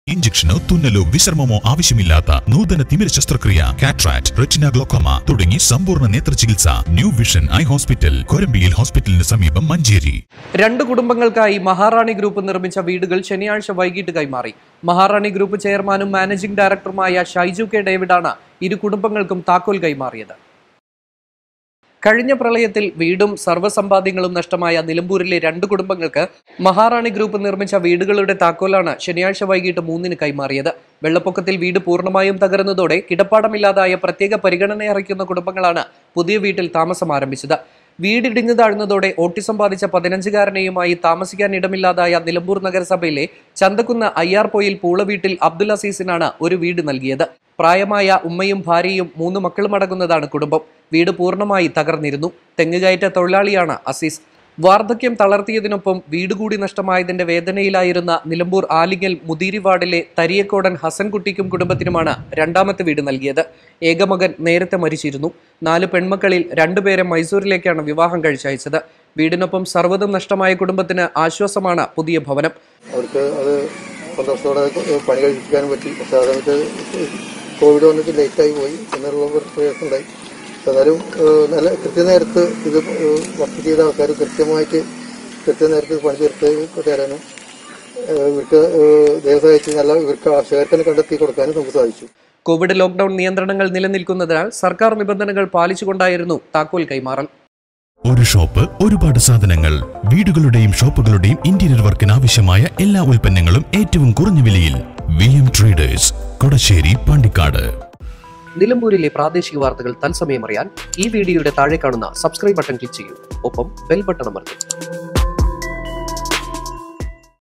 ഇഞ്ചക്ഷനോ തുന്നലോ വിശ്രമമോ ആവശ്യമില്ലാത്ത നൂതന തിമിര ശസ്ത്രക്രിയ കാട്രാക്ട് റെറ്റിന ഗ്ലോക്കോമ തുടങ്ങി സമ്പൂർണ്ണ നേത്ര ചികിത്സ ന്യൂ വിഷൻ ഐ ഹോസ്പിറ്റൽ കൊരമ്പിയിൽ ഹോസ്പിറ്റലിന് സമീപം മഞ്ചേരി രണ്ട് കുടുംബങ്ങൾക്കായി മഹാറാണി ഗ്രൂപ്പ് നിർമ്മിച്ച വീടുകൾ ശനിയാഴ്ച വൈകിട്ട് കൈമാറി മഹാറാണി ഗ്രൂപ്പ് ചെയർമാനും മാനേജിംഗ് ഡയറക്ടറുമായ ഷൈജു കെ ഡേവിഡാണ് ഇരു കുടുംബങ്ങൾക്കും താക്കോൽ കൈമാറിയത് കഴിഞ്ഞ പ്രളയത്തിൽ വീടും സർവ്വസമ്പാദ്യങ്ങളും നഷ്ടമായ നിലമ്പൂരിലെ രണ്ട് കുടുംബങ്ങൾക്ക് മഹാറാണി ഗ്രൂപ്പ് നിർമ്മിച്ച വീടുകളുടെ താക്കോലാണ് ശനിയാഴ്ച വൈകിട്ട് മൂന്നിന് കൈമാറിയത് വെള്ളപ്പൊക്കത്തിൽ വീട് പൂർണ്ണമായും തകർന്നതോടെ കിടപ്പാടമില്ലാതായ പ്രത്യേക പരിഗണന അർഹിക്കുന്ന കുടുംബങ്ങളാണ് പുതിയ വീട്ടിൽ താമസം ആരംഭിച്ചത് വീടിടിഞ്ഞു താഴ്ന്നതോടെ ഓട്ടിസം ബാധിച്ച പതിനഞ്ചുകാരനെയുമായി താമസിക്കാൻ ഇടമില്ലാതായ നിലമ്പൂർ നഗരസഭയിലെ ചന്തക്കുന്ന് അയ്യാർപോയിൽ പൂള വീട്ടിൽ അബ്ദുൽ അസീസിനാണ് ഒരു വീട് നൽകിയത് പ്രായമായ ഉമ്മയും ഭാര്യയും മൂന്ന് മക്കളും അടങ്ങുന്നതാണ് കുടുംബം വീട് പൂർണ്ണമായി തകർന്നിരുന്നു തെങ്ങുകയറ്റ തൊഴിലാളിയാണ് അസീസ് വാർദ്ധക്യം തളർത്തിയതിനൊപ്പം വീട് കൂടി നഷ്ടമായതിന്റെ വേദനയിലായിരുന്ന നിലമ്പൂർ ആലിങ്ങൽ മുതിരി വാർഡിലെ തരിയക്കോടൻ ഹസൻകുട്ടിക്കും കുടുംബത്തിനുമാണ് രണ്ടാമത്തെ വീട് നൽകിയത് ഏകമകൻ നേരത്തെ മരിച്ചിരുന്നു നാല് പെൺമക്കളിൽ രണ്ടുപേരെ മൈസൂരിലേക്കാണ് വിവാഹം കഴിച്ചയച്ചത് വീടിനൊപ്പം സർവ്വതും നഷ്ടമായ കുടുംബത്തിന് ആശ്വാസമാണ് പുതിയ ഭവനം അവർക്ക് അത് സന്തോഷത്തോടെ പണി കഴിപ്പിക്കാനും പറ്റി പക്ഷെ ആ സമയത്ത് കോവിഡ് വന്നിട്ട് ലേറ്റായി പോയി എന്നുള്ള ഒരു പ്രയാസമുണ്ടായി എന്നാലും ഏഹ്, നല്ല കൃത്യനേരത്ത് ഇത് ഏഹ്, വർക്ക് ചെയ്ത ആൾക്കാർ കൃത്യമായിട്ട് കൃത്യനേരത്ത് പണി തീർത്ത് തരാനും ഏഹ്, ഇവർക്ക് ഏഹ്, ദൈവം സഹായിച്ച് നല്ല ഇവർക്ക് ആവശ്യക്കാർക്കെന്നെ കണ്ടെത്തി കൊടുക്കാനും നമുക്ക് സാധിച്ചു കോവിഡ് ലോക്ഡൌൺ നിയന്ത്രണങ്ങൾ നിലനിൽക്കുന്നതിനാൽ സർക്കാർ നിബന്ധനകൾ പാലിച്ചുകൊണ്ടായിരുന്നു താക്കോൽ കൈമാറൽ ഒരു ഷോപ്പ് ഒരുപാട് സാധനങ്ങൾ വീടുകളുടെയും ഷോപ്പുകളുടെയും ഇന്റീരിയർ വർക്കിന് ആവശ്യമായ എല്ലാ ഉൽപ്പന്നങ്ങളും ഏറ്റവും കുറഞ്ഞ വിലയിൽ V M traders Kodasseri Pandikkad നിലമ്പൂരിലെ പ്രാദേശിക വാർത്തകൾ തത്സമയം അറിയാൻ ഈ വീഡിയോയുടെ താഴെ കാണുന്ന സബ്സ്ക്രൈബ് ബട്ടൺ ക്ലിക്ക് ചെയ്യൂ ഒപ്പം ബെൽ ബട്ടൺ അമർത്തും